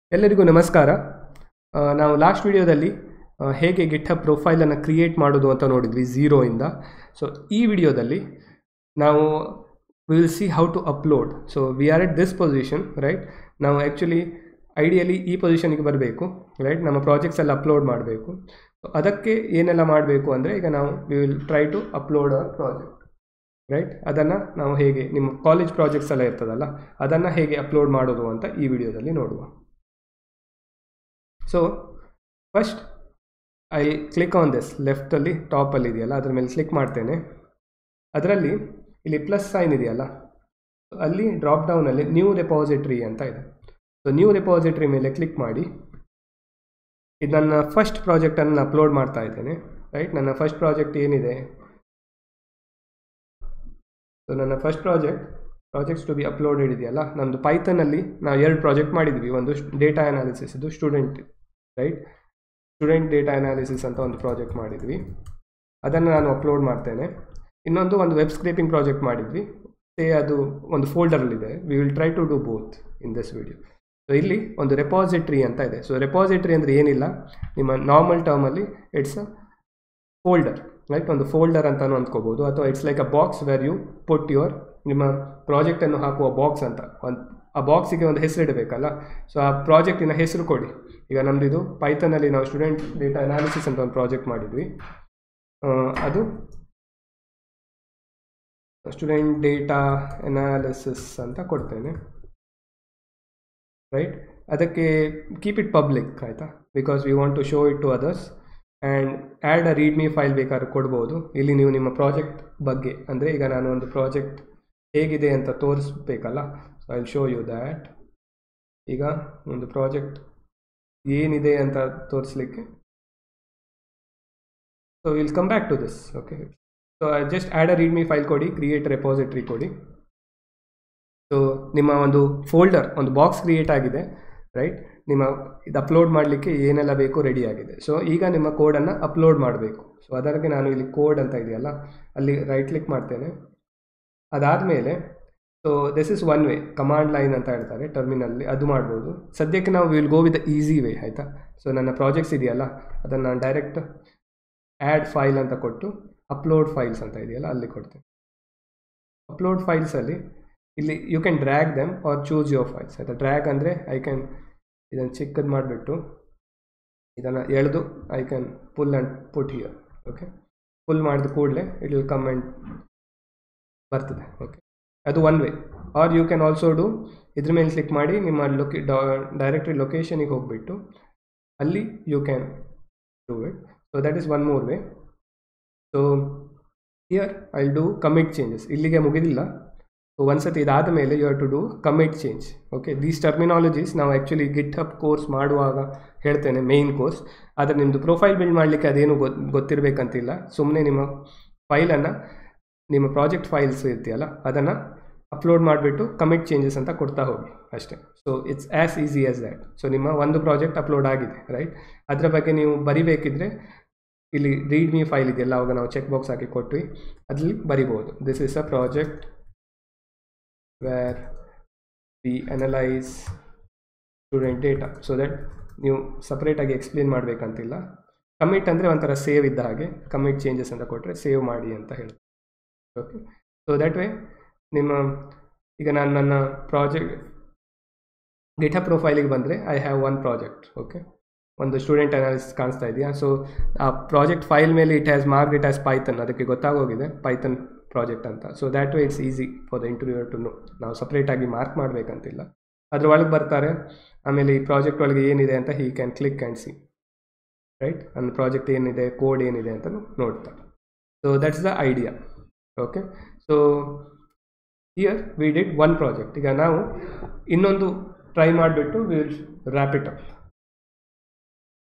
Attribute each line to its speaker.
Speaker 1: ಎಲ್ಲರಿಗೂ ನಮಸ್ಕಾರ ಆ, ನಾವು ಲಾಸ್ಟ್ ವಿಡಿಯೋದಲ್ಲಿ ಆ, ಹೇಗೆ ಗಿಟ್ಹಬ್ ಪ್ರೊಫೈಲನ್ನು ಕ್ರಿಯೇಟ್ ಮಾಡೋದು ಅಂತ ನೋಡಿದ್ವಿ ಝೀರೋಯಿಂದ ಸೊ ಈ ವಿಡಿಯೋದಲ್ಲಿ ನಾವು will see how to upload so we are at this position right ನಾವು ಆ್ಯಕ್ಚುಲಿ ಐಡಿಯಲಿ ಈ ಪೊಸಿಷನ್ಗೆ ಬರಬೇಕು ರೈಟ್ ನಮ್ಮ ಪ್ರಾಜೆಕ್ಟ್ಸ್ ಎಲ್ಲ ಅಪ್ಲೋಡ್ ಮಾಡಬೇಕು ಅದಕ್ಕೆ ಏನೆಲ್ಲ ಮಾಡಬೇಕು ಅಂದರೆ ಈಗ ನಾವು we will try to upload a project right ಅದನ್ನು ನಾವು ಹೇಗೆ ನಿಮ್ಮ ಕಾಲೇಜ್ ಪ್ರಾಜೆಕ್ಟ್ಸ್ ಎಲ್ಲ ಇರ್ತದಲ್ಲ ಅದನ್ನು ಹೇಗೆ ಅಪ್ಲೋಡ್ ಮಾಡೋದು ಅಂತ ಈ ವಿಡಿಯೋದಲ್ಲಿ ನೋಡುವ so first I click on this ಲೆಫ್ಟಲ್ಲಿ ಟಾಪಲ್ಲಿ ಇದೆಯಲ್ಲ ಅದ್ರ ಮೇಲೆ ಕ್ಲಿಕ್ ಮಾಡ್ತೇನೆ ಅದರಲ್ಲಿ ಇಲ್ಲಿ ಪ್ಲಸ್ ಸೈನ್ ಇದೆಯಲ್ಲ ಅಲ್ಲಿ ಡ್ರಾಪ್ ಡೌನಲ್ಲಿ ನ್ಯೂ ರೆಪಾಸಿಟ್ರಿ ಅಂತ ಇದೆ ಸೊ ನ್ಯೂ ರೆಪಾಸಿಟ್ರಿ ಮೇಲೆ ಕ್ಲಿಕ್ ಮಾಡಿ ಇದು ನನ್ನ ಫಸ್ಟ್ ಪ್ರಾಜೆಕ್ಟನ್ನು ಅಪ್ಲೋಡ್ ಮಾಡ್ತಾ ಇದ್ದೇನೆ ರೈಟ್ ನನ್ನ ಫಸ್ಟ್ ಪ್ರಾಜೆಕ್ಟ್ ಏನಿದೆ ಸೊ ನನ್ನ first project projects to be uploaded ಇದೆಯಲ್ಲ ನಮ್ಮದು ಪೈಥನಲ್ಲಿ ನಾವು ಎರಡು ಪ್ರಾಜೆಕ್ಟ್ ಮಾಡಿದ್ವಿ ಒಂದು ಡೇಟಾ ಅನಾಲಿಸಿಸ್ ಇದು student right student data analysis ಅಂತ ಒಂದು ಪ್ರಾಜೆಕ್ಟ್ ಮಾಡಿದ್ವಿ ಅದನ್ನು ನಾನು ಅಪ್ಲೋಡ್ ಮಾಡ್ತೇನೆ ಇನ್ನೊಂದು ಒಂದು ವೆಬ್ ಸ್ಕ್ರೇಪಿಂಗ್ ಪ್ರಾಜೆಕ್ಟ್ ಮಾಡಿದ್ವಿ ಸೇ ಅದು ಒಂದು ಫೋಲ್ಡರಲ್ಲಿದೆ we will try to do both in this video so ಇಲ್ಲಿ ಒಂದು ರೆಪಾಸಿಟ್ರಿ ಅಂತ ಇದೆ ಸೊ ರೆಪಾಸಿಟ್ರಿ ಅಂದರೆ ಏನಿಲ್ಲ ನಿಮ್ಮ ನಾರ್ಮಲ್ ಟರ್ಮಲ್ಲಿ ಇಟ್ಸ್ ಅ ಫೋಲ್ಡರ್ ರೈಟ್ ಒಂದು ಫೋಲ್ಡರ್ ಅಂತಲೂ ಅಂದ್ಕೋಬೋದು ಅಥವಾ it's like a box where you put your ನಿಮ್ಮ ಪ್ರಾಜೆಕ್ಟನ್ನು ಹಾಕುವ ಬಾಕ್ಸ್ ಅಂತ ಒಂದು ಆ ಬಾಕ್ಸಿಗೆ ಒಂದು ಹೆಸರು ಇಡಬೇಕಲ್ಲ ಸೊ ಆ ಪ್ರಾಜೆಕ್ಟಿನ ಹೆಸರು ಕೊಡಿ ಈಗ ನಮ್ಮದು ಇದು ಪೈಥನಲ್ಲಿ ನಾವು ಸ್ಟೂಡೆಂಟ್ ಡೇಟಾ ಅನಾಲಿಸಿಸ್ ಅಂತ ಒಂದು ಪ್ರಾಜೆಕ್ಟ್ ಮಾಡಿದ್ವಿ ಆ, ಅದು ಸ್ಟೂಡೆಂಟ್ ಡೇಟಾ ಅನಾಲಿಸಿಸ್ ಅಂತ ಕೊಡ್ತೇನೆ ರೈಟ್ ಅದಕ್ಕೆ ಕೀಪ್ ಇಟ್ ಪಬ್ಲಿಕ್ ಆಯಿತಾ because we want to show it to others and add a readme file ಬೇಕಾದ್ರೆ ಕೊಡ್ಬೋದು ಇಲ್ಲಿ ನೀವು ನಿಮ್ಮ ಪ್ರಾಜೆಕ್ಟ್ ಬಗ್ಗೆ ಅಂದರೆ ಈಗ ನಾನು ಒಂದು ಪ್ರಾಜೆಕ್ಟ್ ಹೇಗಿದೆ ಅಂತ ತೋರಿಸ್ಬೇಕಲ್ಲ so I show you that ಈಗ ಒಂದು ಪ್ರಾಜೆಕ್ಟ್ ಏನಿದೆ ಅಂತ ತೋರಿಸ್ಲಿಕ್ಕೆ so will come back to this okay so just add a readme file ಕೊಡಿ ಕ್ರಿಯೇಟ್ ರೆಪಾಸಿಟ್ರಿ ಕೊಡಿ ಸೊ ನಿಮ್ಮ ಒಂದು ಫೋಲ್ಡರ್ ಒಂದು ಬಾಕ್ಸ್ ಕ್ರಿಯೇಟ್ ಆಗಿದೆ ರೈಟ್ ನಿಮ್ಮ ಇದು ಅಪ್ಲೋಡ್ ಮಾಡಲಿಕ್ಕೆ ಏನೆಲ್ಲ ಬೇಕು ರೆಡಿ ಆಗಿದೆ ಸೊ ಈಗ ನಿಮ್ಮ ಕೋಡನ್ನು ಅಪ್ಲೋಡ್ ಮಾಡಬೇಕು ಸೊ ಅದಕ್ಕೆ ನಾನು ಇಲ್ಲಿ ಕೋಡ್ ಅಂತ ಇದೆಯಲ್ಲ ಅಲ್ಲಿ ರೈಟ್ ಕ್ಲಿಕ್ ಮಾಡ್ತೇನೆ ಅದಾದಮೇಲೆ so this is one way command line ಅಂತ ಹೇಳ್ತಾರೆ ಟರ್ಮಿನಲ್ಲಿ ಅದು ಮಾಡ್ಬೋದು ಸದ್ಯಕ್ಕೆ ನಾವು will go with easy way ಆಯಿತಾ ಸೊ ನನ್ನ ಪ್ರಾಜೆಕ್ಟ್ಸ್ ಇದೆಯಲ್ಲ ಅದನ್ನು ನಾನು ಡೈರೆಕ್ಟ್ ಆ್ಯಡ್ ಫೈಲ್ ಅಂತ ಕೊಟ್ಟು ಅಪ್ಲೋಡ್ ಫೈಲ್ಸ್ ಅಂತ ಇದೆಯಲ್ಲ ಅಲ್ಲಿ ಕೊಡ್ತೇನೆ ಅಪ್ಲೋಡ್ ಫೈಲ್ಸಲ್ಲಿ ಇಲ್ಲಿ you can drag them or choose your files ಆಯಿತಾ ಡ್ರ್ಯಾಗ್ ಅಂದರೆ ಐ ಕ್ಯಾನ್ ಇದನ್ನು ಚಿಕ್ಕದು ಮಾಡಿಬಿಟ್ಟು ಇದನ್ನು ಎಳೆದು I can pull and put here okay pull ಮಾಡಿದ ಕೂಡಲೇ ಇಟ್ ವಿಲ್ ಕಮ್ ಆ್ಯಂಡ್ ಬರ್ತದೆ ಓಕೆ ಅದು one way or you can also do ಇದ್ರ ಮೇಲೆ ಕ್ಲಿಕ್ ಮಾಡಿ ನಿಮ್ಮ ಲೊಕೇ ಡೈರೆಕ್ಟ್ರಿ ಲೊಕೇಶನಿಗೆ ಹೋಗಿಬಿಟ್ಟು ಅಲ್ಲಿ you can do it so that is one more way so here I do commit changes ಇಲ್ಲಿಗೆ ಮುಗಿದಿಲ್ಲ ಸೊ ಒಂದ್ಸತಿ ಇದಾದ ಮೇಲೆ you have to do commit change okay these terminologies ನಾವು ಆ್ಯಕ್ಚುಲಿ ಗಿಟ್ ಹಬ್ ಕೋರ್ಸ್ ಮಾಡುವಾಗ ಹೇಳ್ತೇನೆ ಮೇಯ್ನ್ ಕೋರ್ಸ್ ಆದರೆ ನಿಮ್ಮದು ಪ್ರೊಫೈಲ್ ಬಿಲ್ಡ್ ಮಾಡಲಿಕ್ಕೆ ಅದೇನು ಗೊತ್ತು ಗೊತ್ತಿರಬೇಕಂತಿಲ್ಲ ಸುಮ್ಮನೆ ನಿಮ್ಮ ಫೈಲನ್ನು ನಿಮ್ಮ ಪ್ರಾಜೆಕ್ಟ್ ಫೈಲ್ಸ್ ಇರ್ತೀಯಲ್ಲ ಅದನ್ನು ಅಪ್ಲೋಡ್ ಮಾಡಿಬಿಟ್ಟು ಕಮಿಟ್ ಚೇಂಜಸ್ ಅಂತ ಕೊಡ್ತಾ ಹೋಗಿ ಅಷ್ಟೇ so it's as easy as that so ನಿಮ್ಮ ಒಂದು ಪ್ರಾಜೆಕ್ಟ್ ಅಪ್ಲೋಡ್ ಆಗಿದೆ ರೈಟ್ ಅದರ ಬಗ್ಗೆ ನೀವು ಬರಿಬೇಕಿದ್ರೆ ಇಲ್ಲಿ ರೀಡ್ ಮೀ ಫೈಲ್ ಇದೆಯಲ್ಲ ಅವಾಗ ನಾವು ಚೆಕ್ ಬಾಕ್ಸ್ ಹಾಕಿ ಕೊಟ್ವಿ ಅದ್ರಲ್ಲಿ ಬರಿಬೋದು this is a project where we analyse student data so that ನೀವು ಸಪ್ರೇಟಾಗಿ ಎಕ್ಸ್ಪ್ಲೇನ್ ಮಾಡಬೇಕಂತಿಲ್ಲ ಕಮಿಟ್ ಅಂದರೆ ಒಂಥರ ಸೇವ್ ಇದ್ದ ಹಾಗೆ ಕಮಿಟ್ ಚೇಂಜಸ್ ಅಂತ ಕೊಟ್ಟರೆ ಸೇವ್ ಮಾಡಿ ಅಂತ ಹೇಳಿ ಓಕೆ ಸೊ ದ್ಯಾಟ್ ವೇ ನಿಮ್ಮ ಈಗ ನಾನು ನನ್ನ ಪ್ರಾಜೆಕ್ಟ್ ಡೇಟಾ ಪ್ರೊಫೈಲಿಗೆ ಬಂದರೆ I have one project okay ಒಂದು ಸ್ಟೂಡೆಂಟ್ ಅನಾಲಿಸಿಸ್ ಕಾಣಿಸ್ತಾ ಇದೆಯಾ ಸೊ ಆ ಪ್ರಾಜೆಕ್ಟ್ ಫೈಲ್ ಮೇಲೆ it has mark it has Python ಅದಕ್ಕೆ ಗೊತ್ತಾಗೋಗಿದೆ ಪೈಥನ್ ಪ್ರಾಜೆಕ್ಟ್ ಅಂತ so that way it's easy for the interview to know ನಾವು ಸಪ್ರೇಟಾಗಿ ಮಾರ್ಕ್ ಮಾಡಬೇಕಂತಿಲ್ಲ ಅದ್ರ ಒಳಗೆ ಬರ್ತಾರೆ ಆಮೇಲೆ ಈ ಪ್ರಾಜೆಕ್ಟ್ ಒಳಗೆ ಏನಿದೆ ಅಂತ he can click and see right ನನ್ನ ಪ್ರಾಜೆಕ್ಟ್ ಏನಿದೆ ಕೋಡ್ ಏನಿದೆ ಅಂತ ನೋಡ್ತಾರೆ so that's the idea okay so here we did one project ಈಗ ನಾವು ಇನ್ನೊಂದು ಟ್ರೈ ಮಾಡಿಬಿಟ್ಟು ವಿಲ್ ರ್ಯಾಪ್ ಇಟ್ ಅಪ್